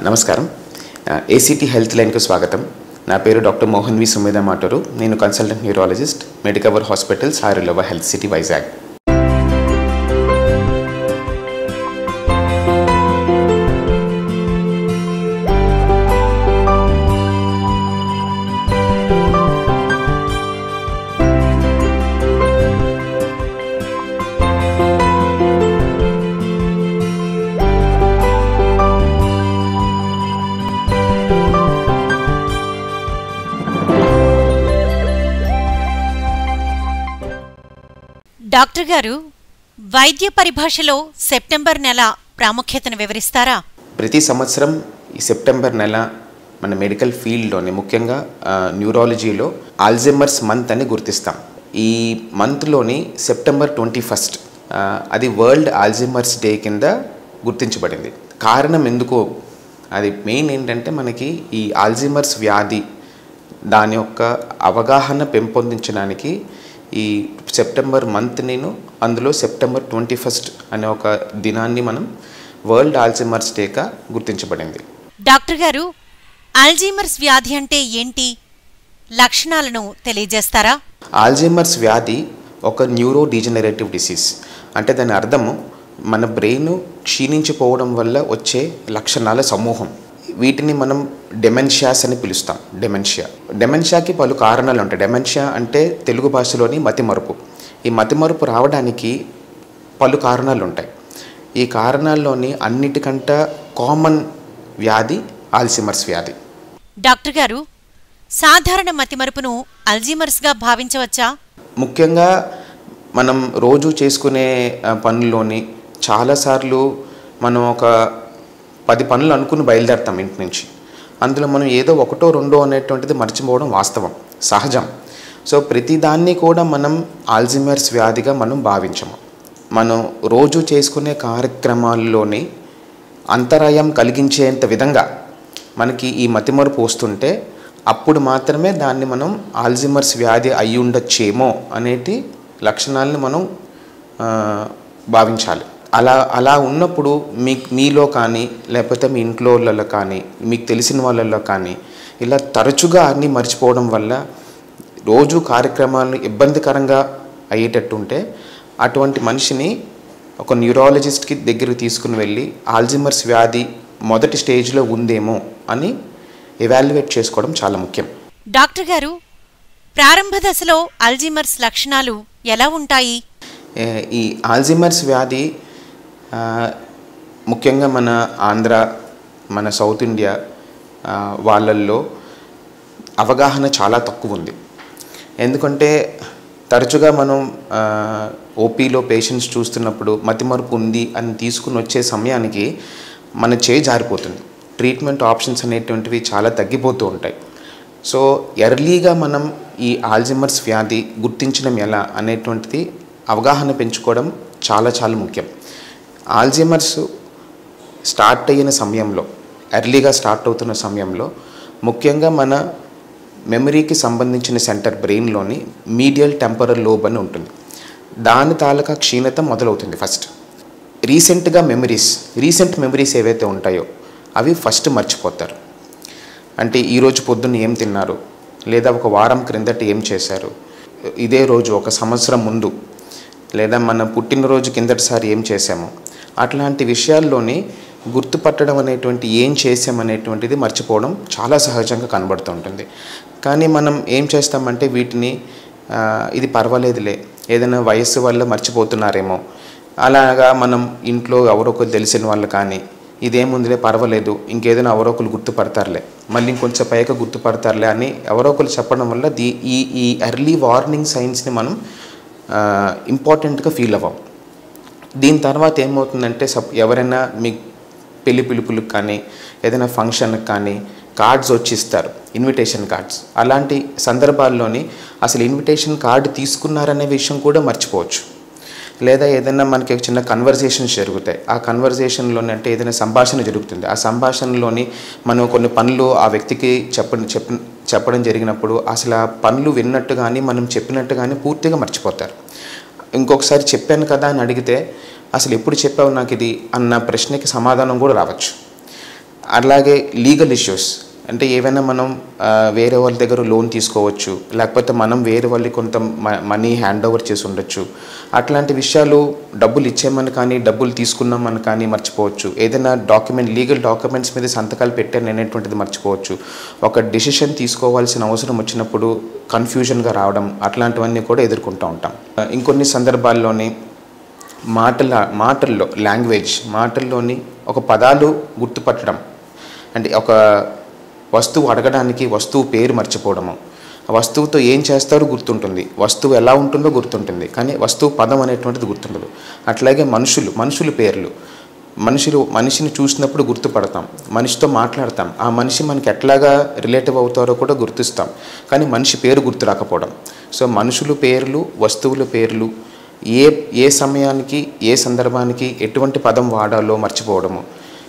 నమస్కారం ACT health లైన్కు స్వాగతం నా పేరు డాక్టర్ మోహన్ వి సుమేధ మాటూరు నేను కన్సల్టెంట్ న్యూరాలజిస్ట్ మెడికవర్ హాస్పిటల్ సారులవ health city Vizag doctor garu వైద్య పరిభాషలో సెప్టెంబర్ నెల ప్రాముఖ్యతను వివరిస్తారా ప్రతి సంవత్సరం ఈ సెప్టెంబర్ నెల మన మెడికల్ ఫీల్డ్లోని ముఖ్యంగా ఆ, న్యూరాలజీలో ఆల్జెమర్స్ మంత్ అని గుర్తిస్తాం ఈ మంత్లోని సెప్టెంబర్ ట్వంటీ ఫస్ట్ అది వరల్డ్ ఆల్జెమర్స్ డే కింద గుర్తించబడింది కారణం ఎందుకో అది మెయిన్ ఏంటంటే మనకి ఈ ఆల్జీమర్స్ వ్యాధి దాని యొక్క అవగాహన పెంపొందించడానికి ఈ సెప్టెంబర్ మంత్ నేను అందులో సెప్టెంబర్ ట్వంటీ ఫస్ట్ అనే ఒక దినాన్ని మనం వరల్డ్ ఆల్జీమర్స్ డేగా గుర్తించబడింది డాక్టర్ గారు ఆల్జీమర్స్ వ్యాధి అంటే ఏంటి లక్షణాలను తెలియజేస్తారా ఆల్జీమర్స్ వ్యాధి ఒక న్యూరో డీజనరేటివ్ డిసీజ్ అంటే దాని అర్థము మన బ్రెయిన్ క్షీణించిపోవడం వల్ల వచ్చే లక్షణాల సమూహం వీటిని మనం డెమెన్షియాస్ అని పిలుస్తాం డెమెన్షియా డెమెన్షియాకి పలు కారణాలు ఉంటాయి డెమెన్షియా అంటే తెలుగు భాషలోని మతిమరుపు ఈ మతిమరుపు రావడానికి పలు కారణాలు ఉంటాయి ఈ కారణాల్లోని అన్నిటికంటే కామన్ వ్యాధి ఆల్సిమర్స్ వ్యాధి డాక్టర్ గారు సాధారణ మతిమరుపును అల్జీమర్స్గా భావించవచ్చా ముఖ్యంగా మనం రోజు చేసుకునే ఆ, పనుల్లోని చాలాసార్లు మనం ఒక పది పనులు అనుకుని బయలుదేరతాం ఇంటి నుంచి అందులో మనం ఏదో ఒకటో రెండో అనేటువంటిది మర్చిపోవడం వాస్తవం సహజం సో ప్రతిదాన్ని కూడా మనం ఆల్జిమర్స్ వ్యాధిగా మనం భావించము మనం రోజు చేసుకునే కార్యక్రమాల్లోని అంతరాయం కలిగించేంత విధంగా మనకి ఈ మతిమరుపు వస్తుంటే అప్పుడు మాత్రమే దాన్ని మనం ఆల్జిమర్స్ వ్యాధి అయి ఉండొచ్చేమో అనేటి లక్షణాలని మనం ఆ, భావించాలి అలా అలా ఉన్నప్పుడు మీ మీలో కానీ లేకపోతే మీ ఇంట్లో వాళ్ళలో కానీ మీకు తెలిసిన వాళ్ళల్లో కానీ ఇలా తరచుగా అన్నీ మర్చిపోవడం వల్ల రోజు కార్యక్రమాలను ఇబ్బందికరంగా అయ్యేటట్టు ఉంటే అటువంటి మనిషిని ఒక న్యూరాలజిస్ట్కి దగ్గరికి తీసుకుని వెళ్ళి ఆల్జిమర్స్ వ్యాధి మొదటి స్టేజ్లో ఉందేమో అని ఎవాల్యుయేట్ చేసుకోవడం చాలా ముఖ్యం డాక్టర్ గారు ప్రారంభ దశలో అల్జీమర్స్ లక్షణాలు ఎలా ఉంటాయి ఏ, ఈ ఆల్జిమర్స్ వ్యాధి ఆ, ముఖ్యంగా మన ఆంధ్ర మన సౌత్ ఇండియా ఆ, వాళ్ళల్లో అవగాహన చాలా తక్కువ ఉంది ఎందుకంటే తరచుగా మనం ఆ, ఓపీలో పేషెంట్స్ చూస్తున్నప్పుడు మతిమరుపు ఉంది అని తీసుకుని వచ్చే సమయానికి మన చేయి జారిపోతుంది ట్రీట్మెంట్ ఆప్షన్స్ అనేటువంటివి చాలా తగ్గిపోతూ ఉంటాయి సో ఎర్లీగా మనం ఈ ఆల్జిమర్స్ వ్యాధి గుర్తించడం ఎలా అనేటువంటిది అవగాహన పెంచుకోవడం చాలా చాలా ముఖ్యం ఆల్జిమర్స్ స్టార్ట్ అయిన సమయంలో ఎర్లీగా స్టార్ట్ అవుతున్న సమయంలో ముఖ్యంగా మన మెమరీకి సంబంధించిన సెంటర్ బ్రెయిన్లోని మీడియల్ టెంపరల్ లోబ్ అని ఉంటుంది దాని తాలూకా క్షీణత మొదలవుతుంది ఫస్ట్ రీసెంట్గా మెమరీస్ రీసెంట్ మెమరీస్ ఏవైతే ఉంటాయో అవి ఫస్ట్ మర్చిపోతారు అంటే ఈరోజు పొద్దున్న ఏం తిన్నారు లేదా ఒక వారం క్రిందట ఏం చేశారు ఇదే రోజు ఒక సంవత్సరం ముందు లేదా మన పుట్టినరోజు కిందటిసారి ఏం చేశాము అట్లాంటి విషయాల్లోని గుర్తుపట్టడం అనేటువంటి ఏం చేసామనేటువంటిది మర్చిపోవడం చాలా సహజంగా కనబడుతూ ఉంటుంది కానీ మనం ఏం చేస్తామంటే వీటిని ఆ, ఇది పర్వాలేదులే ఏదైనా వయస్సు వల్ల మర్చిపోతున్నారేమో అలాగా మనం ఇంట్లో ఎవరొకరు తెలిసిన వాళ్ళు కానీ ఇదేముందిలే పర్వాలేదు ఇంకేదైనా ఎవరో ఒకరు గుర్తుపడతారులే మళ్ళీ ఇంకొంచెం పైగా గుర్తుపడతారులే అని ఎవరో ఒకరు చెప్పడం వల్ల దీ ఈ ఈ ఎర్లీ వార్నింగ్ సైన్స్ని మనం ఇంపార్టెంట్గా ఫీల్ అవ్వం దీని తర్వాత ఏమవుతుందంటే సప్ ఎవరైనా మీ పెళ్లి పిలుపులకు కానీ ఏదైనా ఫంక్షన్కి కానీ కార్డ్స్ వచ్చి ఇస్తారు ఇన్విటేషన్ కార్డ్స్ అలాంటి సందర్భాల్లోని అసలు ఇన్విటేషన్ కార్డు తీసుకున్నారనే విషయం కూడా మర్చిపోవచ్చు లేదా ఏదైనా మనకి ఒక చిన్న కన్వర్జేషన్స్ జరుగుతాయి ఆ కన్వర్జేషన్లోని అంటే ఏదైనా సంభాషణ జరుగుతుంది ఆ సంభాషణలోని మనం కొన్ని పనులు ఆ వ్యక్తికి చెప్ప చెప్ప చెప్పడం జరిగినప్పుడు అసలు ఆ పనులు విన్నట్టు కానీ మనం చెప్పినట్టు కానీ పూర్తిగా మర్చిపోతారు ఇంకొకసారి చెప్పాను కదా అని అడిగితే అసలు ఎప్పుడు చెప్పావు నాకు ఇది అన్న ప్రశ్నకి సమాధానం కూడా రావచ్చు అలాగే లీగల్ ఇష్యూస్ అంటే ఏవైనా మనం ఆ, వేరే వాళ్ళ దగ్గర లోన్ తీసుకోవచ్చు లేకపోతే మనం వేరే వాళ్ళకి కొంత మ- మనీ హ్యాండ్ ఓవర్ చేసి ఉండొచ్చు అట్లాంటి విషయాలు డబ్బులు ఇచ్చేమని కానీ డబ్బులు తీసుకున్నామని కానీ మర్చిపోవచ్చు ఏదైనా డాక్యుమెంట్ లీగల్ డాక్యుమెంట్స్ మీద సంతకాలు పెట్టాను అనేటువంటిది మర్చిపోవచ్చు ఒక డిసిషన్ తీసుకోవాల్సిన అవసరం వచ్చినప్పుడు కన్ఫ్యూజన్గా రావడం అట్లాంటివన్నీ కూడా ఎదుర్కొంటూ ఉంటాం ఆ, ఇంకొన్ని సందర్భాల్లోని మాటల మాటల్లో లాంగ్వేజ్ మాటల్లోని ఒక పదాలు గుర్తుపట్టడం అంటే ఒక వస్తువు అడగడానికి వస్తువు పేరు మర్చిపోవడము ఆ వస్తువుతో ఏం చేస్తారో గుర్తుంటుంది వస్తువు ఎలా ఉంటుందో గుర్తుంటుంది కానీ వస్తువు పదం అనేటువంటిది గుర్తుండదు అట్లాగే మనుషులు మనుషుల పేర్లు మనుషులు మనిషిని చూసినప్పుడు గుర్తుపడతాం మనిషితో మాట్లాడతాం ఆ మనిషి మనకి ఎట్లాగా రిలేటివ్ అవుతారో కూడా గుర్తిస్తాం కానీ మనిషి పేరు గుర్తు రాకపోవడం సో మనుషుల పేర్లు వస్తువుల పేర్లు ఏ ఏ సమయానికి ఏ సందర్భానికి ఎటువంటి పదం వాడాలో మర్చిపోవడము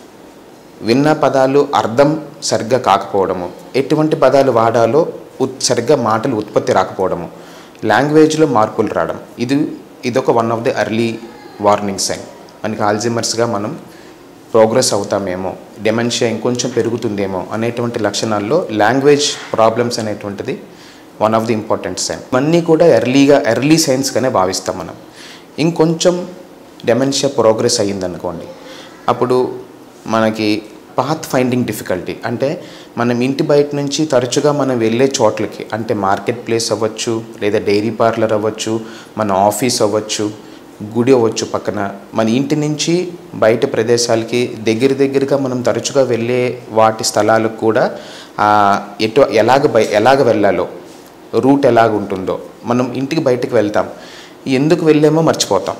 విన్న పదాలు అర్థం సరిగ్గా కాకపోవడము ఎటువంటి పదాలు వాడాలో ఉత్ సరిగ్గా మాటలు ఉత్పత్తి రాకపోవడము లాంగ్వేజ్లో మార్పులు రావడం ఇది ఇదొక one of the early warning sign మనకి ఆల్జిమర్స్గా మనం ప్రోగ్రెస్ అవుతామేమో డెమెన్షియా ఇంకొంచెం పెరుగుతుందేమో అనేటువంటి లక్షణాల్లో లాంగ్వేజ్ ప్రాబ్లమ్స్ అనేటువంటిది one of the important sign ఇవన్నీ కూడా ఎర్లీగా ఎర్లీ సైన్స్గానే భావిస్తాం మనం ఇంకొంచెం డెమెన్షియా ప్రోగ్రెస్ అయ్యిందనుకోండి అప్పుడు మనకి పాత్ ఫైండింగ్ డిఫికల్టీ అంటే మనం ఇంటి బయట నుంచి తరచుగా మనం వెళ్ళే చోట్లకి అంటే మార్కెట్ ప్లేస్ అవ్వచ్చు లేదా డైరీ పార్లర్ అవ్వచ్చు మన ఆఫీస్ అవ్వచ్చు గుడి అవ్వచ్చు పక్కన మన ఇంటి నుంచి బయట ప్రదేశాలకి దగ్గర దగ్గరగా మనం తరచుగా వెళ్ళే వాటి స్థలాలకు కూడా ఆ, ఎటు ఎలాగ బయ ఎలాగ వెళ్ళాలో రూట్ ఎలాగ ఉంటుందో మనం ఇంటికి బయటకు వెళ్తాం ఎందుకు వెళ్ళామో మర్చిపోతాం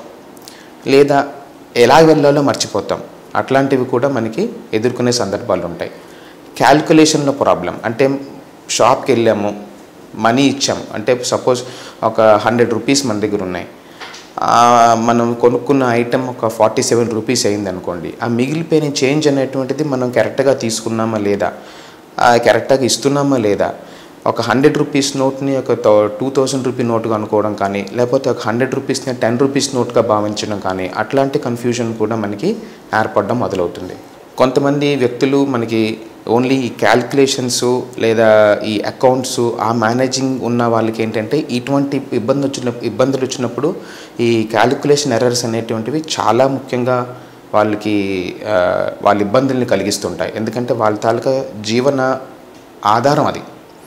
లేదా ఎలా వెళ్ళాలో మర్చిపోతాం అట్లాంటివి కూడా మనకి ఎదుర్కొనే సందర్భాలు ఉంటాయి క్యాల్కులేషన్లో ప్రాబ్లం అంటే షాప్కి వెళ్ళాము మనీ ఇచ్చాము అంటే సపోజ్ ఒక హండ్రెడ్ రూపీస్ మన దగ్గర ఉన్నాయి ఆ, మనం కొనుక్కున్న ఐటెం ఒక ఫార్టీ సెవెన్ రూపీస్ అయింది అనుకోండి ఆ మిగిలిపోయిన చేంజ్ అనేటువంటిది మనం కరెక్ట్గా తీసుకున్నామా లేదా ఆ, కరెక్ట్గా ఇస్తున్నామా లేదా ఒక హండ్రెడ్ రూపీస్ నోట్ని ఒక టూ థౌజండ్ రూపీ నోట్గా అనుకోవడం కానీ లేకపోతే ఒక హండ్రెడ్ రూపీస్ని టెన్ రూపీస్ నోట్గా భావించడం కానీ అట్లాంటి కన్ఫ్యూజన్ కూడా మనకి ఏర్పడడం మొదలవుతుంది కొంతమంది వ్యక్తులు మనకి ఓన్లీ ఈ క్యాల్కులేషన్స్ లేదా ఈ అకౌంట్స్ ఆ మేనేజింగ్ ఉన్న వాళ్ళకి ఏంటంటే ఇటువంటి ఇబ్బంది వచ్చిన ఇబ్బందులు వచ్చినప్పుడు ఈ క్యాలిక్యులేషన్ ఎర్రర్స్ అనేటువంటివి చాలా ముఖ్యంగా వాళ్ళకి ఆ, వాళ్ళ ఇబ్బందుల్ని కలిగిస్తుంటాయి ఎందుకంటే వాళ్ళ తాలూకా జీవన ఆధారం అది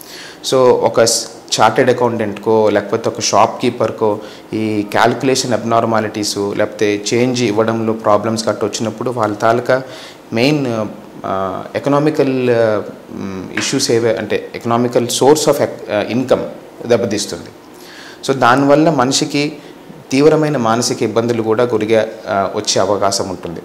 సో ఒక చార్టెడ్ అకౌంటెంట్కో లేకపోతే ఒక షాప్ కీపర్కో ఈ క్యాలిక్యులేషన్ అబ్నార్మాలిటీసు లేకపోతే చేంజ్ ఇవ్వడంలో ప్రాబ్లమ్స్ గట్ట వచ్చినప్పుడు వాళ్ళ తాలూకా మెయిన్ ఎకనామికల్ ఇష్యూస్ ఏవే అంటే ఎకనామికల్ సోర్స్ ఆఫ్ ఇన్కమ్ దెబ్బతీస్తుంది సో దానివల్ల మనిషికి తీవ్రమైన మానసిక ఇబ్బందులు కూడా గురిగా ఆ, వచ్చే అవకాశం ఉంటుంది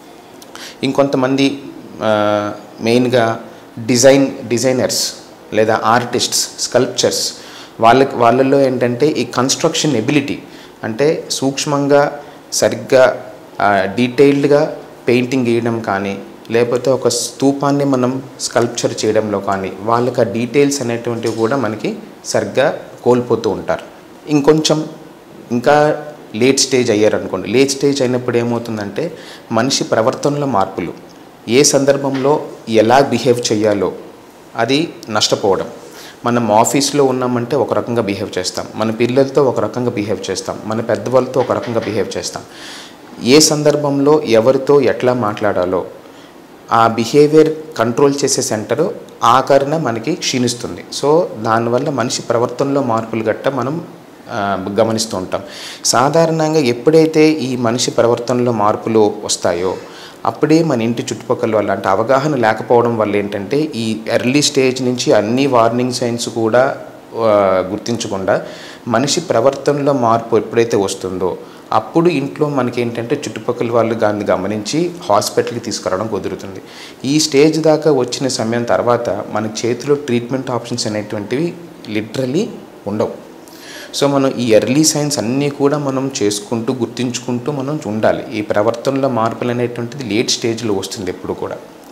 ఇంకొంతమంది ఆ, మెయిన్గా డిజైన్ డిజైనర్స్ లేదా ఆర్టిస్ట్స్ స్కల్ప్చర్స్ వాళ్ళకి వాళ్ళల్లో ఏంటంటే ఈ కన్స్ట్రక్షన్ ఎబిలిటీ అంటే సూక్ష్మంగా సరిగ్గా డీటెయిల్డ్గా పెయింటింగ్ గీయడం కానీ లేకపోతే ఒక స్తూపాన్ని మనం స్కల్ప్చర్ చేయడంలో కానీ వాళ్ళకి ఆ డీటెయిల్స్ అనేటువంటివి కూడా మనకి సరిగ్గా కోల్పోతూ ఉంటారు ఇంకొంచెం ఇంకా లేట్ స్టేజ్ అయ్యారనుకోండి లేట్ స్టేజ్ అయినప్పుడు ఏమవుతుందంటే మనిషి ప్రవర్తనలో మార్పులు ఏ సందర్భంలో ఎలా బిహేవ్ చేయాలో అది నష్టపోవడం మనం ఆఫీస్లో ఉన్నామంటే ఒక రకంగా బిహేవ్ చేస్తాం మన పిల్లలతో ఒక రకంగా బిహేవ్ చేస్తాం మన పెద్దవాళ్ళతో ఒక రకంగా బిహేవ్ చేస్తాం ఏ సందర్భంలో ఎవరితో ఎట్లా మాట్లాడాలో ఆ బిహేవియర్ కంట్రోల్ చేసే సెంటర్ ఆఖరిన మనకి క్షీణిస్తుంది సో దానివల్ల మనిషి ప్రవర్తనలో మార్పులు గట్ట మనం ఆ, గమనిస్తూ ఉంటాం సాధారణంగా ఎప్పుడైతే ఈ మనిషి ప్రవర్తనలో మార్పులు వస్తాయో అప్పుడే మన ఇంటి చుట్టుపక్కల వల్ల అంటే అవగాహన లేకపోవడం వల్ల ఏంటంటే ఈ ఎర్లీ స్టేజ్ నుంచి అన్ని వార్నింగ్ సైన్స్ కూడా ఆ, గుర్తించకుండా మనిషి ప్రవర్తనలో మార్పు ఎప్పుడైతే వస్తుందో అప్పుడు ఇంట్లో మనకి ఏంటంటే చుట్టుపక్కల వాళ్ళు దాన్ని గమనించి హాస్పిటల్కి తీసుకురావడం కుదురుతుంది ఈ స్టేజ్ దాకా వచ్చిన సమయం తర్వాత మన చేతిలో ట్రీట్మెంట్ ఆప్షన్స్ అనేటువంటివి లిటరలీ ఉండవు సో మనం ఈ ఎర్లీ సైన్స్ అన్నీ కూడా మనం చేసుకుంటూ గుర్తించుకుంటూ మనం ఉండాలి ఈ ప్రవర్తనలో మార్పులు అనేటువంటిది లేట్ స్టేజ్లో వస్తుంది ఎప్పుడు కూడా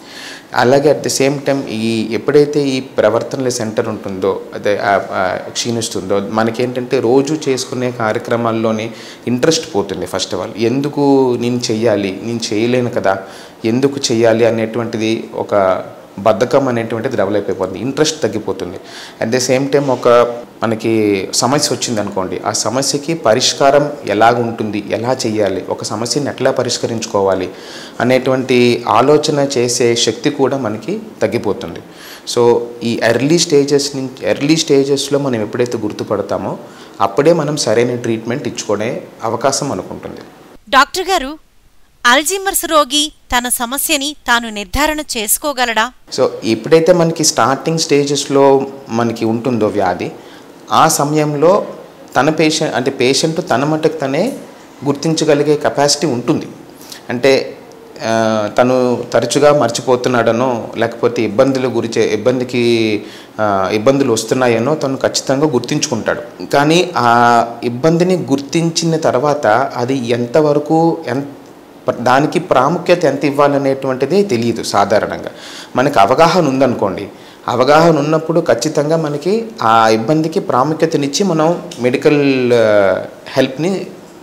అలాగే అట్ ది సేమ్ టైం ఈ ఎప్పుడైతే ఈ ప్రవర్తనల సెంటర్ ఉంటుందో అదే ఆ- ఆ క్షీణిస్తుందో మనకేంటంటే రోజు చేసుకునే కార్యక్రమాల్లోనే ఇంట్రెస్ట్ పోతుంది ఫస్ట్ ఆఫ్ ఆల్ ఎందుకు నేను చెయ్యాలి నేను చేయలేను కదా ఎందుకు చెయ్యాలి అనేటువంటిది ఒక బద్ధకం అనేటువంటిది డెవలప్ అయిపోతుంది ఇంట్రెస్ట్ తగ్గిపోతుంది అట్ ద సేమ్ టైం ఒక మనకి సమస్య వచ్చింది అనుకోండి ఆ సమస్యకి పరిష్కారం ఎలాగ ఉంటుంది ఎలా చేయాలి ఒక సమస్యని ఎట్లా పరిష్కరించుకోవాలి అనేటువంటి ఆలోచన చేసే శక్తి కూడా మనకి తగ్గిపోతుంది సో ఈ ఎర్లీ స్టేజెస్ నుంచి ఎర్లీ స్టేజెస్లో మనం ఎప్పుడైతే గుర్తుపడతామో అప్పుడే మనం సరైన ట్రీట్మెంట్ ఇచ్చుకునే అవకాశం అనుకుంటుంది డాక్టర్ గారు అల్జీమర్స్ రోగి తన సమస్యని తాను నిర్ధారణ చేసుకోగలడా సో ఎప్పుడైతే మనకి స్టార్టింగ్ స్టేజెస్లో మనకి ఉంటుందో వ్యాధి ఆ సమయంలో తన పేషెంట్ అంటే పేషెంట్ తన మటుకు తనే గుర్తించగలిగే కెపాసిటీ ఉంటుంది అంటే ఆ, తను తరచుగా మర్చిపోతున్నాడనో లేకపోతే ఇబ్బందులు గురిచే ఇబ్బందికి ఆ, ఇబ్బందులు వస్తున్నాయనో తను ఖచ్చితంగా గుర్తించుకుంటాడు కానీ ఆ ఇబ్బందిని గుర్తించిన తర్వాత అది ఎంతవరకు ఎంత దానికి ప్రాముఖ్యత ఎంత ఇవ్వాలనేటువంటిది తెలియదు సాధారణంగా మనకి అవగాహన ఉందనుకోండి అవగాహన ఉన్నప్పుడు ఖచ్చితంగా మనకి ఆ ఇబ్బందికి ప్రాముఖ్యతనిచ్చి మనం మెడికల్ హెల్ప్ని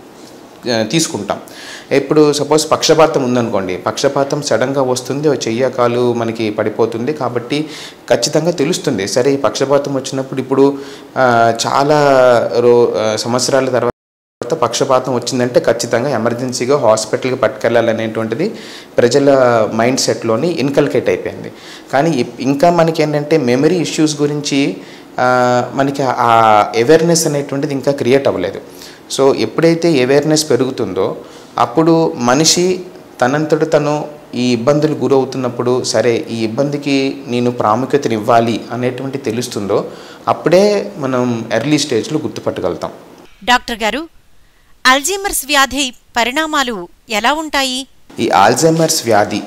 తీసుకుంటాం ఇప్పుడు సపోజ్ పక్షపాతం ఉందనుకోండి పక్షపాతం సడన్గా వస్తుంది ఓ చెయ్య కాలు మనకి పడిపోతుంది కాబట్టి ఖచ్చితంగా తెలుస్తుంది సరే ఈ పక్షపాతం వచ్చినప్పుడు ఇప్పుడు ఆ, చాలా రో ఆ, సంవత్సరాల తర్వాత తర్వాత పక్షపాతం వచ్చిందంటే ఖచ్చితంగా ఎమర్జెన్సీగా హాస్పిటల్కి పట్టుకెళ్ళాలనేటువంటిది ప్రజల మైండ్ సెట్లోని ఇన్కల్కేట్ అయిపోయింది కానీ ఇప్- ఇంకా మనకి ఏంటంటే మెమరీ ఇష్యూస్ గురించి ఆ, మనకి ఆ అవేర్నెస్ అనేటువంటిది ఇంకా క్రియేట్ అవ్వలేదు సో ఎప్పుడైతే అవేర్నెస్ పెరుగుతుందో అప్పుడు మనిషి తనంతట తను ఈ ఇబ్బందులు గురవుతున్నప్పుడు సరే ఈ ఇబ్బందికి నేను ప్రాముఖ్యతను ఇవ్వాలి అనేటువంటి తెలుస్తుందో అప్పుడే మనం ఎర్లీ స్టేజ్లో గుర్తుపట్టగలుగుతాం డాక్టర్ గారు అల్జీమర్స్ వ్యాధి పరిణామాలు ఎలా ఉంటాయి ఈ ఆల్జైమర్స్ వ్యాధి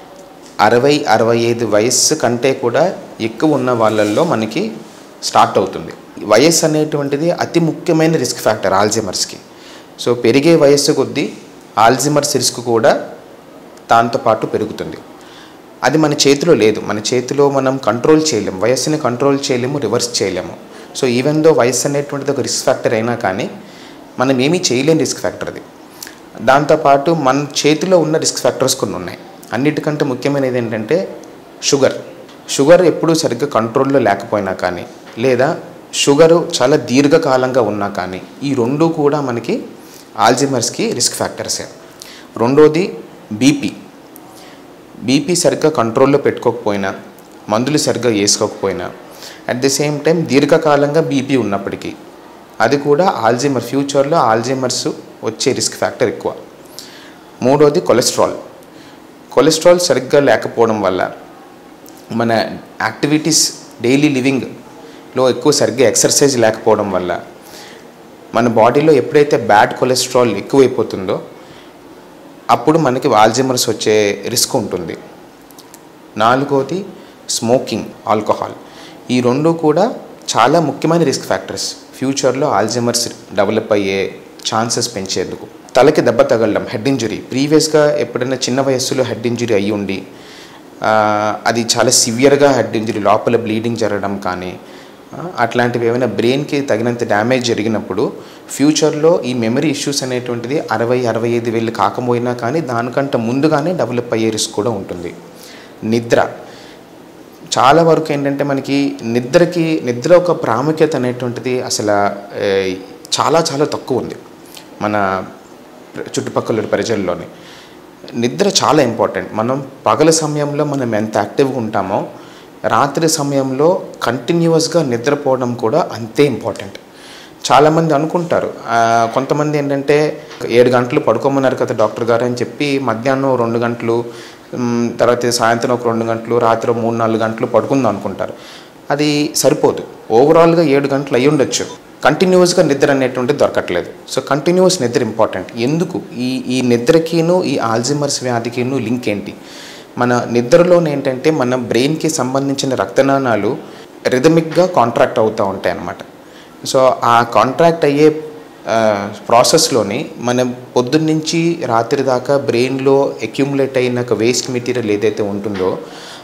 అరవై అరవై ఐదు వయస్సు కంటే కూడా ఎక్కువ ఉన్న వాళ్ళల్లో మనకి స్టార్ట్ అవుతుంది వయస్సు అనేటువంటిది అతి ముఖ్యమైన రిస్క్ ఫ్యాక్టర్ ఆల్జైమర్స్కి సో పెరిగే వయస్సు కొద్దీ ఆల్జైమర్స్ రిస్క్ కూడా దాంతోపాటు పెరుగుతుంది అది మన చేతిలో లేదు మన చేతిలో మనం కంట్రోల్ చేయలేము వయస్సుని కంట్రోల్ చేయలేము రివర్స్ చేయలేము సో ఈవెన్ దో వయస్సు అనేటువంటిది ఒక రిస్క్ ఫ్యాక్టర్ అయినా కానీ మనం ఏమీ చేయలేని రిస్క్ ఫ్యాక్టర్ అది దాంతోపాటు మన చేతిలో ఉన్న రిస్క్ ఫ్యాక్టర్స్ కొన్ని ఉన్నాయి అన్నిటికంటే ముఖ్యమైనది ఏంటంటే షుగర్ షుగర్ ఎప్పుడూ సరిగ్గా కంట్రోల్లో లేకపోయినా కానీ లేదా షుగరు చాలా దీర్ఘకాలంగా ఉన్నా కానీ ఈ రెండు కూడా మనకి ఆల్జిమర్స్కి రిస్క్ ఫ్యాక్టర్సే రెండోది బీపీ బీపీ సరిగ్గా కంట్రోల్లో పెట్టుకోకపోయినా మందులు సరిగ్గా వేసుకోకపోయినా అట్ ది సేమ్ టైం దీర్ఘకాలంగా బీపీ ఉన్నప్పటికీ అది కూడా ఆల్జీమర్ ఫ్యూచర్లో ఆల్జీమర్స్ వచ్చే రిస్క్ ఫ్యాక్టర్ ఎక్కువ మూడోది కొలెస్ట్రాల్ కొలెస్ట్రాల్ సరిగ్గా లేకపోవడం వల్ల మన యాక్టివిటీస్ డైలీ లివింగ్లో ఎక్కువ సరిగ్గా ఎక్సర్సైజ్ లేకపోవడం వల్ల మన బాడీలో ఎప్పుడైతే బ్యాడ్ కొలెస్ట్రాల్ ఎక్కువైపోతుందో అప్పుడు మనకి ఆల్జీమర్స్ వచ్చే రిస్క్ ఉంటుంది నాలుగోది స్మోకింగ్ ఆల్కహాల్ ఈ రెండు కూడా చాలా ముఖ్యమైన రిస్క్ ఫ్యాక్టర్స్ ఫ్యూచర్లో ఆల్జీమర్స్ డెవలప్ అయ్యే ఛాన్సెస్ పెంచేందుకు తలకి దెబ్బ తగలడం హెడ్ ఇంజురీ ప్రీవియస్గా ఎప్పుడైనా చిన్న వయస్సులో హెడ్ ఇంజురీ అయ్యి ఉండి ఆ, అది చాలా సివియర్గా హెడ్ ఇంజురీ లోపల బ్లీడింగ్ జరగడం కానీ ఆ, అట్లాంటివి ఏమైనా బ్రెయిన్కి తగినంత డ్యామేజ్ జరిగినప్పుడు ఫ్యూచర్లో ఈ మెమరీ ఇష్యూస్ అనేటువంటిది అరవై అరవై ఐదు వేలు కాకపోయినా కానీ దానికంటే ముందుగానే డెవలప్ అయ్యే రిస్క్ కూడా ఉంటుంది నిద్ర చాలా వరకు ఏంటంటే మనకి నిద్రకి నిద్ర ఒక ప్రాముఖ్యత అనేటువంటిది అసలు ఏ, చాలా చాలా తక్కువ ఉంది మన ప్ర- చుట్టుపక్కల ప్రజల్లోని నిద్ర చాలా ఇంపార్టెంట్ మనం పగల సమయంలో మనం ఎంత యాక్టివ్గా ఉంటామో రాత్రి సమయంలో కంటిన్యూస్గా నిద్రపోవడం కూడా అంతే ఇంపార్టెంట్ చాలామంది అనుకుంటారు ఆ, కొంతమంది ఏంటంటే ఏడు గంటలు పడుకోమన్నారు కదా డాక్టర్ గారు అని చెప్పి మధ్యాహ్నం రెండు గంటలు మ్, తర్వాత సాయంత్రం ఒక రెండు గంటలు రాత్రి మూడు నాలుగు గంటలు పడుకుందాం అనుకుంటారు అది సరిపోదు ఓవరాల్గా ఏడు గంటలు అయ్యి ఉండొచ్చు కంటిన్యూస్గా నిద్ర అనేటువంటిది దొరకట్లేదు సో కంటిన్యూస్ నిద్ర ఇంపార్టెంట్ ఎందుకు ఈ ఈ నిద్రకిను ఈ ఆల్జిమర్స్ వ్యాధికిను లింక్ ఏంటి మన నిద్రలోనే ఏంటంటే మన బ్రెయిన్కి సంబంధించిన రక్తనాళాలు రిథమిక్గా కాంట్రాక్ట్ అవుతూ ఉంటాయి అన్నమాట సో ఆ కాంట్రాక్ట్ అయ్యే ప్రాసెస్లోని మనం పొద్దున్నుంచి రాత్రి దాకా బ్రెయిన్లో అక్యుములేట్ అయిన వేస్ట్ మెటీరియల్ ఏదైతే ఉంటుందో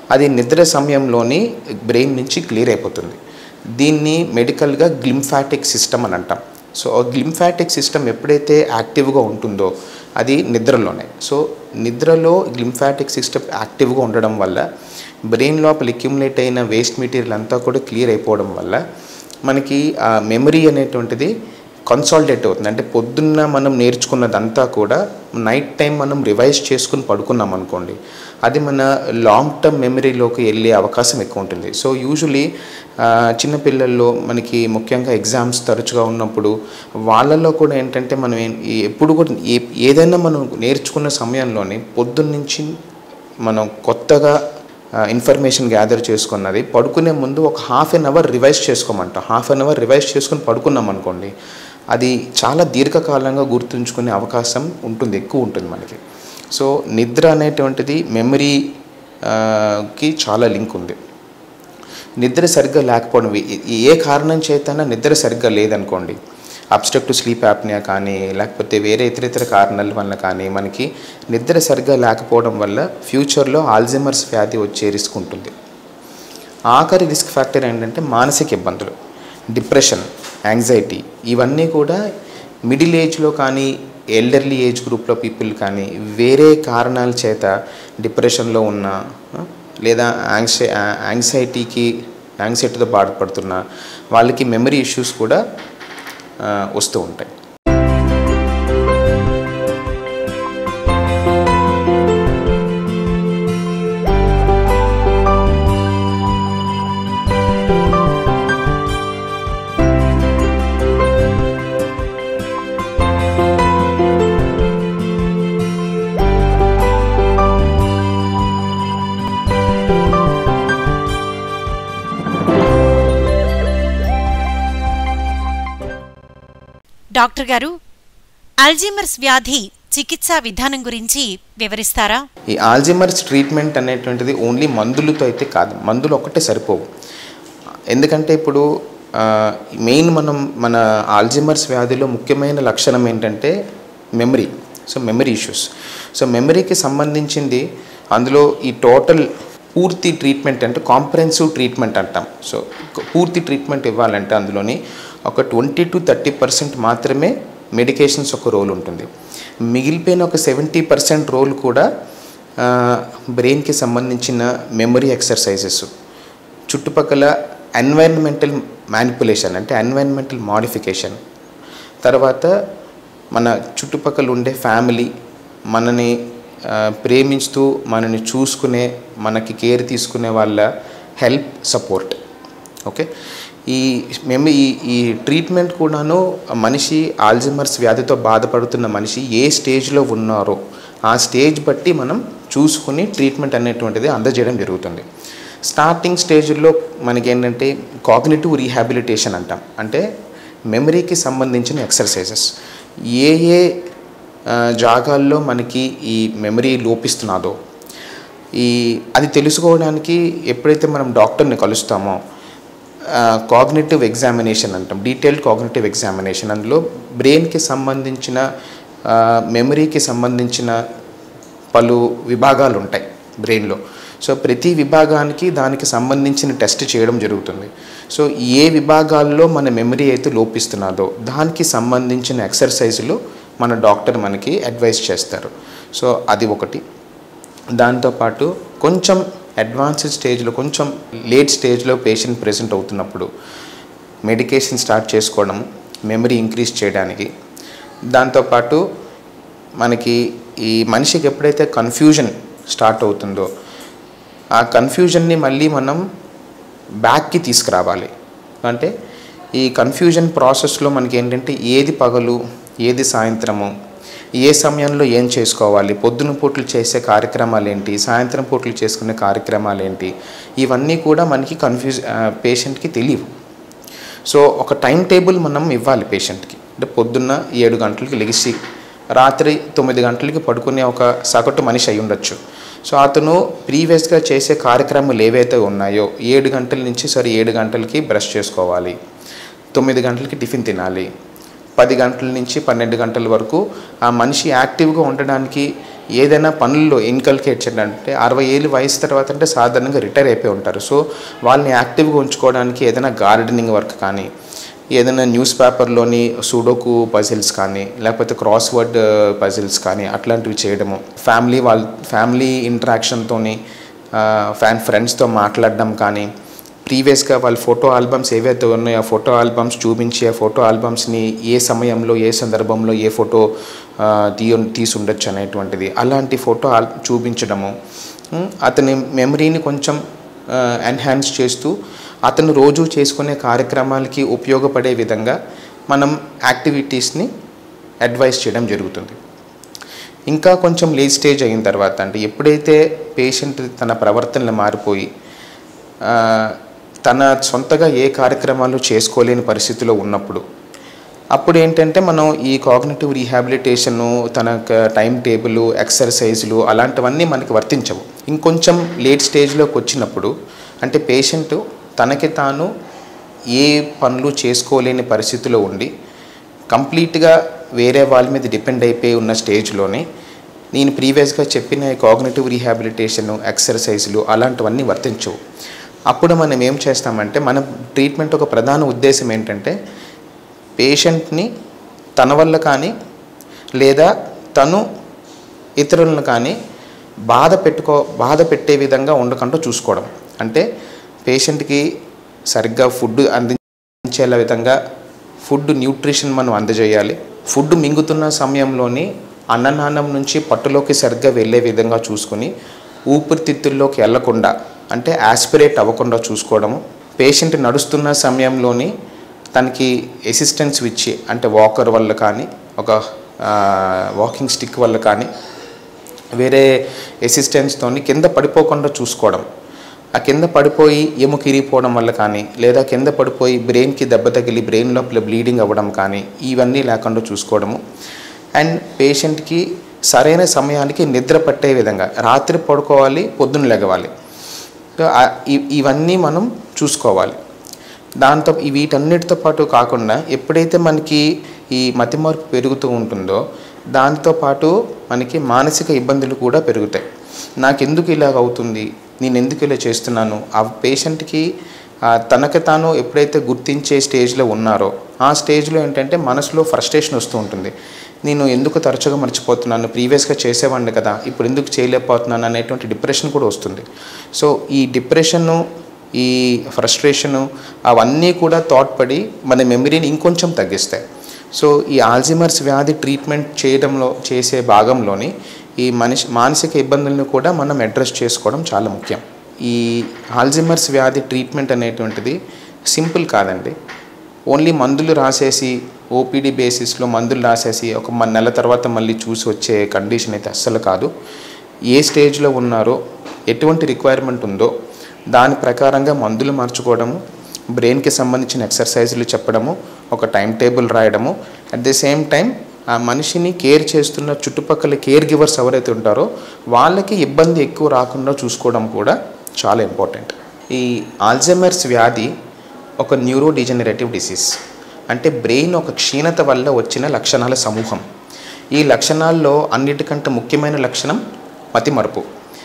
అది నిద్ర సమయంలోని బ్రెయిన్ నుంచి క్లియర్ అయిపోతుంది దీన్ని మెడికల్గా గ్లింఫాటిక్ సిస్టమ్ అని అంటాం సో గ్లింఫాటిక్ సిస్టమ్ ఎప్పుడైతే యాక్టివ్గా ఉంటుందో అది నిద్రలోనే సో నిద్రలో గ్లింఫాటిక్ సిస్టమ్ యాక్టివ్గా ఉండడం వల్ల బ్రెయిన్ లోపల అక్యుములేట్ అయిన వేస్ట్ మెటీరియల్ అంతా కూడా క్లియర్ అయిపోవడం వల్ల మనకి ఆ మెమరీ అనేటువంటిది కన్సాలిడేట్ అవుతుంది అంటే పొద్దున్న మనం నేర్చుకున్నదంతా కూడా నైట్ టైం మనం రివైజ్ చేసుకుని పడుకున్నాం అనుకోండి అది మన లాంగ్ టర్మ్ మెమరీలోకి వెళ్ళే అవకాశం ఎక్కువ ఉంటుంది సో యూజువలీ చిన్నపిల్లల్లో మనకి ముఖ్యంగా ఎగ్జామ్స్ తరచుగా ఉన్నప్పుడు వాళ్ళల్లో కూడా ఏంటంటే మనం ఏ- ఈ- ఎప్పుడు కూడా ఏ ఏదైనా మనం నేర్చుకున్న సమయంలోనే పొద్దున్న నుంచి మనం కొత్తగా ఇన్ఫర్మేషన్ గ్యాదర్ చేసుకున్నది పడుకునే ముందు ఒక హాఫ్ అన్ అవర్ రివైజ్ చేసుకోమంటాం హాఫ్ అన్ అవర్ రివైజ్ చేసుకుని పడుకున్నాం అనుకోండి అది చాలా దీర్ఘకాలంగా గుర్తుంచుకునే అవకాశం ఉంటుంది ఎక్కువ ఉంటుంది మనకి సో నిద్ర అనేటువంటిది మెమరీ కి చాలా లింక్ ఉంది నిద్ర సరిగ్గా లేకపోవడం ఏ- ఏ కారణం చేతనా నిద్ర సరిగ్గా లేదనుకోండి అబ్స్ట్రక్టివ్ స్లీప్ యాప్నియా కానీ లేకపోతే వేరే ఇతర ఇతర కారణాల వల్ల కానీ మనకి నిద్ర సరిగ్గా లేకపోవడం వల్ల ఫ్యూచర్లో ఆల్జైమర్స్ వ్యాధి వచ్చే రిస్క్ ఉంటుంది ఆఖరి రిస్క్ ఫ్యాక్టర్ ఏంటంటే మానసిక ఇబ్బందులు డిప్రెషన్ యాంగ్జైటీ ఇవన్నీ కూడా మిడిల్ ఏజ్లో కానీ ఎల్డర్లీ ఏజ్ గ్రూప్లో పీపుల్ కానీ వేరే కారణాల చేత డిప్రెషన్లో ఉన్న ఆ, లేదా యాంగ్సై యాంగ్జైటీకి యాంగ్జైటీతో బాధపడుతున్న వాళ్ళకి మెమరీ ఇష్యూస్ కూడా ఆ, వస్తూ ఉంటాయి డాక్టర్ గారు అల్జీమర్స్ వ్యాధి చికిత్సా విధానం గురించి వివరిస్తారా ఈ ఆల్జిమర్స్ ట్రీట్మెంట్ అనేటువంటిది ఓన్లీ మందులతో అయితే కాదు మందులు ఒక్కటే సరిపోవు ఎందుకంటే ఇప్పుడు మెయిన్ మనం మన ఆల్జిమర్స్ వ్యాధిలో ముఖ్యమైన లక్షణం ఏంటంటే memory so memory issues so మెమరీకి సంబంధించింది అందులో ఈ టోటల్ పూర్తి ట్రీట్మెంట్ అంటే కాంప్రహెన్సివ్ ట్రీట్మెంట్ అంటాం సో పూర్తి ట్రీట్మెంట్ ఇవ్వాలంటే అందులోని ఒక ట్వంటీ టు థర్టీ పర్సెంట్ మాత్రమే మెడికేషన్స్ ఒక రోల్ ఉంటుంది మిగిలిపోయిన ఒక సెవెంటీ పర్సెంట్ రోల్ కూడా బ్రెయిన్కి సంబంధించిన మెమరీ ఎక్సర్సైజెస్ చుట్టుపక్కల ఎన్వైరన్మెంటల్ మ్యానిపులేషన్ అంటే ఎన్వైరన్మెంటల్ మాడిఫికేషన్ తర్వాత మన చుట్టుపక్కల ఉండే ఫ్యామిలీ మనని ఆ, ప్రేమించుతూ మనని చూసుకునే మనకి కేర్ తీసుకునే వాళ్ళ హెల్ప్ సపోర్ట్ ఓకే ఈ మేము ఈ ఈ ట్రీట్మెంట్ కూడాను మనిషి ఆల్జిమర్స్ వ్యాధితో బాధపడుతున్న మనిషి ఏ స్టేజ్లో ఉన్నారో ఆ స్టేజ్ బట్టి మనం చూసుకుని ట్రీట్మెంట్ అనేటువంటిది అందజేయడం జరుగుతుంది స్టార్టింగ్ స్టేజ్లో మనకి ఏంటంటే కాగ్నిటివ్ రీహాబిలిటేషన్ అంటాం అంటే మెమరీకి సంబంధించిన ఎక్సర్సైజెస్ ఏ ఏ ఆ, జాగాల్లో మనకి ఈ మెమరీ లోపిస్తున్నదో ఈ అది తెలుసుకోవడానికి ఎప్పుడైతే మనం డాక్టర్ని కలుస్తామో కాగ్నేటివ్ ఎగ్జామినేషన్ అంటాం డీటెయిల్డ్ కాగ్నేటివ్ ఎగ్జామినేషన్ అందులో బ్రెయిన్కి సంబంధించిన మెమరీకి సంబంధించిన పలు విభాగాలు ఉంటాయి బ్రెయిన్లో సో ప్రతి విభాగానికి దానికి సంబంధించిన టెస్ట్ చేయడం జరుగుతుంది సో ఏ విభాగాల్లో మన మెమరీ అయితే లోపిస్తున్నదో దానికి సంబంధించిన ఎక్సర్సైజులు మన డాక్టర్ మనకి అడ్వైస్ చేస్తారు సో అది ఒకటి దాంతోపాటు కొంచెం అడ్వాన్స్డ్ స్టేజ్లో కొంచెం లేట్ స్టేజ్లో పేషెంట్ ప్రెజెంట్ అవుతున్నప్పుడు మెడికేషన్ స్టార్ట్ చేసుకోవడం మెమరీ ఇంక్రీజ్ చేయడానికి దాంతోపాటు మనకి ఈ మనిషికి ఎప్పుడైతే కన్ఫ్యూజన్ స్టార్ట్ అవుతుందో ఆ కన్ఫ్యూజన్ని మళ్ళీ మనం బ్యాక్కి తీసుకురావాలి అంటే ఈ కన్ఫ్యూజన్ ప్రాసెస్లో మనకి ఏంటంటే ఏది పగలు ఏది సాయంత్రము ఏ సమయంలో ఏం చేసుకోవాలి పొద్దున పూటలు చేసే కార్యక్రమాలు ఏంటి సాయంత్రం పూటలు చేసుకునే కార్యక్రమాలు ఏంటి ఇవన్నీ కూడా మనకి కన్ఫ్యూజ్ పేషెంట్కి తెలియవు సో ఒక టైం టేబుల్ మనం ఇవ్వాలి పేషెంట్కి అంటే పొద్దున్న ఏడు గంటలకి లెగిసి రాత్రి తొమ్మిది గంటలకి పడుకునే ఒక సగటు మనిషి అయి ఉండొచ్చు సో అతను ప్రీవియస్గా చేసే కార్యక్రమాలు ఏవైతే ఉన్నాయో ఏడు గంటల నుంచి సరే ఏడు గంటలకి బ్రష్ చేసుకోవాలి తొమ్మిది గంటలకి టిఫిన్ తినాలి పది గంటల నుంచి పన్నెండు గంటల వరకు ఆ మనిషి యాక్టివ్గా ఉండడానికి ఏదైనా పనుల్లో ఇన్కల్కేట్ చేయాలంటే అరవై ఏళ్ళు వయసు తర్వాత అంటే సాధారణంగా రిటైర్ అయిపోయి ఉంటారు సో వాళ్ళని యాక్టివ్గా ఉంచుకోవడానికి ఏదైనా గార్డెనింగ్ వర్క్ కానీ ఏదైనా న్యూస్ పేపర్లోని సూడోకు పజిల్స్ కానీ లేకపోతే క్రాస్ వర్డ్ పజిల్స్ కానీ అట్లాంటివి చేయడము ఫ్యామిలీ వాళ్ళ ఫ్యామిలీ ఇంటరాక్షన్తోని ఫ్యాన్ ఫ్రెండ్స్తో మాట్లాడడం కానీ ప్రీవియస్గా వాళ్ళ ఫోటో ఆల్బమ్స్ ఏవైతే ఉన్నాయో ఆ ఫోటో ఆల్బమ్స్ చూపించి ఆ ఫోటో ఆల్బమ్స్ని ఏ సమయంలో ఏ సందర్భంలో ఏ ఫోటో తీయ తీసి ఉండొచ్చు అనేటువంటిది అలాంటి ఫోటో ఆల్ చూపించడము ఉమ్, అతని మెమరీని కొంచెం ఎన్హాన్స్ చేస్తూ అతను రోజు చేసుకునే కార్యక్రమాలకి ఉపయోగపడే విధంగా మనం యాక్టివిటీస్ని అడ్వైస్ చేయడం జరుగుతుంది ఇంకా కొంచెం లేట్ స్టేజ్ అయిన తర్వాత అంటే ఎప్పుడైతే పేషెంట్ తన ప్రవర్తనలు మారిపోయి ఆ, తన సొంతగా ఏ కార్యక్రమాలు చేసుకోలేని పరిస్థితిలో ఉన్నప్పుడు అప్పుడు ఏంటంటే మనం ఈ కాగ్నిటివ్ రీహాబిలిటేషను తన టైం టేబుల్ ఎక్సర్సైజులు అలాంటివన్నీ మనకి వర్తించవు ఇంకొంచెం లేట్ స్టేజ్లోకి వచ్చినప్పుడు అంటే పేషెంట్ తనకి తాను ఏ పనులు చేసుకోలేని పరిస్థితిలో ఉండి కంప్లీట్గా వేరే వాళ్ళ మీద డిపెండ్ అయిపోయి ఉన్న స్టేజ్లోనే నేను ప్రీవియస్గా చెప్పిన కాగ్నిటివ్ రీహాబిలిటేషను ఎక్సర్సైజులు అలాంటివన్నీ వర్తించవు అప్పుడు మనం ఏం చేస్తామంటే మన ట్రీట్మెంట్ ఒక ప్రధాన ఉద్దేశం ఏంటంటే పేషెంట్ని తన వల్ల కానీ లేదా తను ఇతరులను కానీ బాధ పెట్టుకో బాధ పెట్టే విధంగా ఉండకుండా చూసుకోవడం అంటే పేషెంట్కి సరిగ్గా ఫుడ్ అందించేలా విధంగా ఫుడ్ న్యూట్రిషన్ మనం అందజేయాలి ఫుడ్ మింగుతున్న సమయంలోని అన్ననాన్నం నుంచి పట్టులోకి సరిగ్గా వెళ్ళే విధంగా చూసుకొని ఊపిరితిత్తుల్లోకి వెళ్లకుండా అంటే యాస్పిరేట్ అవ్వకుండా చూసుకోవడము పేషెంట్ నడుస్తున్న సమయంలోని తనకి అసిస్టెన్స్ ఇచ్చి అంటే వాకర్ వల్ల కానీ ఒక వాకింగ్ స్టిక్ వల్ల కానీ వేరే అసిస్టెన్స్తోని కింద పడిపోకుండా చూసుకోవడం ఆ కింద పడిపోయి ఎముక ఇరిగిపోవడం వల్ల కానీ లేదా కింద పడిపోయి బ్రెయిన్కి దెబ్బ తగిలి బ్రెయిన్ లోపల బ్లీడింగ్ అవ్వడం కానీ ఇవన్నీ లేకుండా చూసుకోవడము అండ్ పేషెంట్కి సరైన సమయానికి నిద్ర పట్టే విధంగా రాత్రి పడుకోవాలి పొద్దున్న లెగవాలి సో ఆ- ఇ- ఇవన్నీ మనం చూసుకోవాలి దాంతో ఈ వీటన్నిటితో పాటు కాకుండా ఎప్పుడైతే మనకి ఈ మతిమార్పు పెరుగుతూ ఉంటుందో దాంతో పాటు మనకి మానసిక ఇబ్బందులు కూడా పెరుగుతాయి నాకు ఎందుకు ఇలాగ అవుతుంది నేను ఎందుకు ఇలా చేస్తున్నాను ఆ పేషెంట్కి ఆ, తనకు తాను ఎప్పుడైతే గుర్తించే స్టేజ్లో ఉన్నారో ఆ స్టేజ్లో ఏంటంటే మనసులో ఫ్రస్ట్రేషన్ వస్తూ ఉంటుంది నేను ఎందుకు తరచుగా మర్చిపోతున్నాను ప్రీవియస్గా చేసేవాడిని కదా ఇప్పుడు ఎందుకు చేయలేకపోతున్నాను అనేటువంటి డిప్రెషన్ కూడా వస్తుంది సో ఈ డిప్రెషను ఈ ఫ్రస్ట్రేషను అవన్నీ కూడా తోడ్పడి మన మెమరీని ఇంకొంచెం తగ్గిస్తాయి సో ఈ ఆల్జిమర్స్ వ్యాధి ట్రీట్మెంట్ చేయడంలో చేసే భాగంలోని ఈ మనిషి మానసిక ఇబ్బందులను కూడా మనం అడ్రస్ చేసుకోవడం చాలా ముఖ్యం ఈ ఆల్జిమర్స్ వ్యాధి ట్రీట్మెంట్ అనేటువంటిది సింపుల్ కాదండి ఓన్లీ మందులు రాసేసి ఓపీడీ బేసిస్లో మందులు రాసేసి ఒక మన నెల తర్వాత మళ్ళీ చూసి వచ్చే కండిషన్ అయితే అస్సలు కాదు ఏ స్టేజ్లో ఉన్నారో ఎటువంటి రిక్వైర్మెంట్ ఉందో దాని ప్రకారంగా మందులు మార్చుకోవడము బ్రెయిన్కి సంబంధించిన ఎక్సర్సైజులు చెప్పడము ఒక టైం టేబుల్ రాయడము అట్ ది సేమ్ టైం ఆ మనిషిని కేర్ చేస్తున్న చుట్టుపక్కల కేర్ గివర్స్ ఎవరైతే ఉంటారో వాళ్ళకి ఇబ్బంది ఎక్కువ రాకుండా చూసుకోవడం కూడా చాలా ఇంపార్టెంట్ ఈ ఆల్జైమర్స్ వ్యాధి ఒక న్యూరో డిజనరేటివ్ డిసీజ్ అంటే బ్రెయిన్ ఒక క్షీణత వల్ల వచ్చిన లక్షణాల సమూహం ఈ లక్షణాల్లో అన్నిటికంటే ముఖ్యమైన లక్షణం మతిమరుపు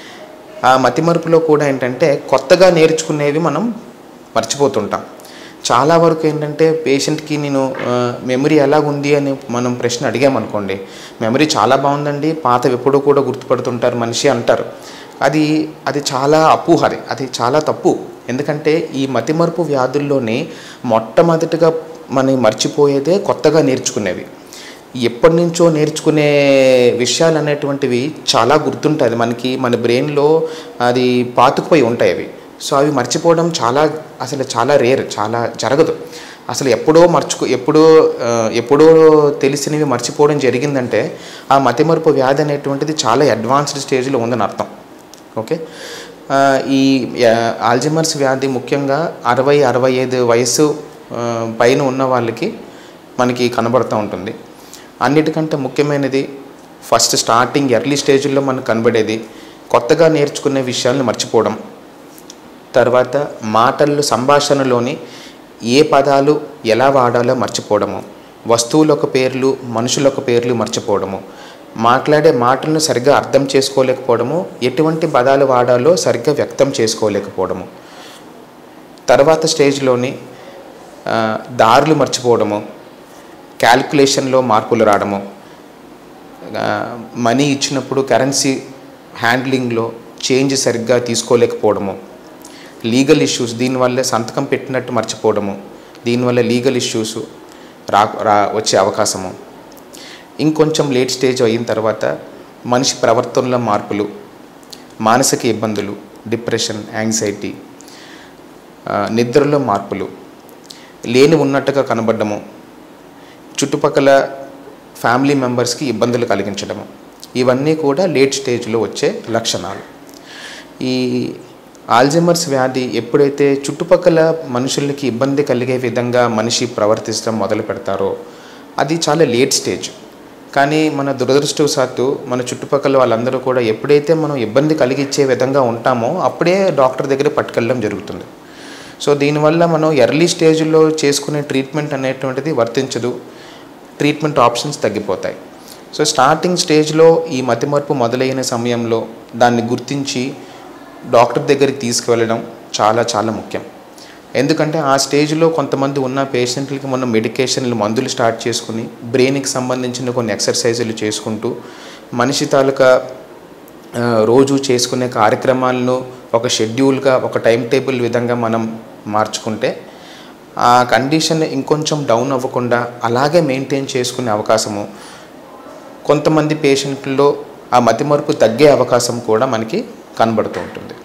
ఆ మతిమరుపులో కూడా ఏంటంటే కొత్తగా నేర్చుకునేవి మనం మర్చిపోతుంటాం చాలా వరకు ఏంటంటే పేషెంట్కి నేను మెమరీ ఎలా ఉంది అని మనం ప్రశ్న అడిగామనుకోండి మెమరీ చాలా బాగుందండి పాతవి ఎప్పుడూ కూడా గుర్తుపడుతుంటారు మనిషి అంటారు అది అది చాలా అపోహ అది అది చాలా తప్పు ఎందుకంటే ఈ మతిమరుపు వ్యాధుల్లోనే మొట్టమొదటిగా మనం మర్చిపోయేదే కొత్తగా నేర్చుకునేవి ఎప్పటి నుంచో నేర్చుకునే విషయాలు అనేటువంటివి చాలా గుర్తుంటుంది మనకి మన బ్రెయిన్లో అది పాతుకుపోయి ఉంటాయి అవి సో అవి మర్చిపోవడం చాలా అసలు చాలా రేర్ చాలా జరగదు అసలు ఎప్పుడో మర్చుకో ఎప్పుడో ఆ, ఎప్పుడో తెలిసినవి మర్చిపోవడం జరిగిందంటే ఆ మతిమరుపు వ్యాధి అనేటువంటిది చాలా అడ్వాన్స్డ్ స్టేజ్లో ఉందని అర్థం ఓకే ఆ, ఈ ఆల్జిమర్స్ వ్యాధి ముఖ్యంగా అరవై అరవై ఐదు వయసు ఆ, పైన ఉన్న వాళ్ళకి మనకి కనబడుతూ ఉంటుంది అన్నిటికంటే ముఖ్యమైనది ఫస్ట్ స్టార్టింగ్ ఎర్లీ స్టేజ్లో మనకు కనబడేది కొత్తగా నేర్చుకునే విషయాలను మర్చిపోవడం తర్వాత మాటలు సంభాషణలోని ఏ పదాలు ఎలా వాడాలో మర్చిపోవడము వస్తువుల యొక్క పేర్లు మనుషుల యొక్క పేర్లు మర్చిపోవడము మాట్లాడే మాటలను సరిగ్గా అర్థం చేసుకోలేకపోవడము ఎటువంటి పదాలు వాడాలో సరిగ్గా వ్యక్తం చేసుకోలేకపోవడము తర్వాత స్టేజ్లోని ఆ, దారులు మర్చిపోవడము క్యాల్కులేషన్లో మార్పులు రావడము ఆ, మనీ ఇచ్చినప్పుడు కరెన్సీ హ్యాండ్లింగ్లో చేంజ్ సరిగ్గా తీసుకోలేకపోవడము లీగల్ ఇష్యూస్ దీనివల్ల సంతకం పెట్టినట్టు మర్చిపోవడము దీనివల్ల లీగల్ ఇష్యూస్ రా రా వచ్చే అవకాశము ఇంకొంచెం లేట్ స్టేజ్ అయిన తర్వాత మనిషి ప్రవర్తనలో మార్పులు మానసిక ఇబ్బందులు డిప్రెషన్ యాంగ్జైటీ ఆ, నిద్రలో మార్పులు లేని ఉన్నట్టుగా కనబడము చుట్టుపక్కల ఫ్యామిలీ మెంబర్స్కి ఇబ్బందులు కలిగించడము ఇవన్నీ కూడా లేట్ స్టేజ్లో వచ్చే లక్షణాలు ఈ ఆల్జైమర్స్ వ్యాధి ఎప్పుడైతే చుట్టుపక్కల మనుషులకి ఇబ్బంది కలిగే విధంగా మనిషి ప్రవర్తించడం మొదలు పెడతారో అది చాలా లేట్ స్టేజ్ కానీ మన దురదృష్టవశాత్తు మన చుట్టుపక్కల వాళ్ళందరూ కూడా ఎప్పుడైతే మనం ఇబ్బంది కలిగించే విధంగా ఉంటామో అప్పుడే డాక్టర్ దగ్గర పట్టుకెళ్ళడం జరుగుతుంది సో దీనివల్ల మనం ఎర్లీ స్టేజ్లో చేసుకునే ట్రీట్మెంట్ అనేటువంటిది వర్తించదు ట్రీట్మెంట్ ఆప్షన్స్ తగ్గిపోతాయి సో స్టార్టింగ్ స్టేజ్లో ఈ మతిమరుపు మొదలైన సమయంలో దాన్ని గుర్తించి డాక్టర్ దగ్గరికి తీసుకువెళ్ళడం చాలా చాలా ముఖ్యం ఎందుకంటే ఆ స్టేజ్లో కొంతమంది ఉన్న పేషెంట్లకి మనం మెడికేషన్లు మందులు స్టార్ట్ చేసుకుని బ్రెయిన్కి సంబంధించిన కొన్ని ఎక్సర్సైజులు చేసుకుంటూ మనిషి తాలూకా ఆ, రోజు చేసుకునే కార్యక్రమాలను ఒక షెడ్యూల్గా ఒక టైం టేబుల్ విధంగా మనం మార్చుకుంటే ఆ కండిషన్ ఇంకొంచెం డౌన్ అవ్వకుండా అలాగే మెయింటైన్ చేసుకునే అవకాశము కొంతమంది పేషెంట్లో ఆ మతిమరుపు తగ్గే అవకాశం కూడా మనకి కనబడుతూ ఉంటుంది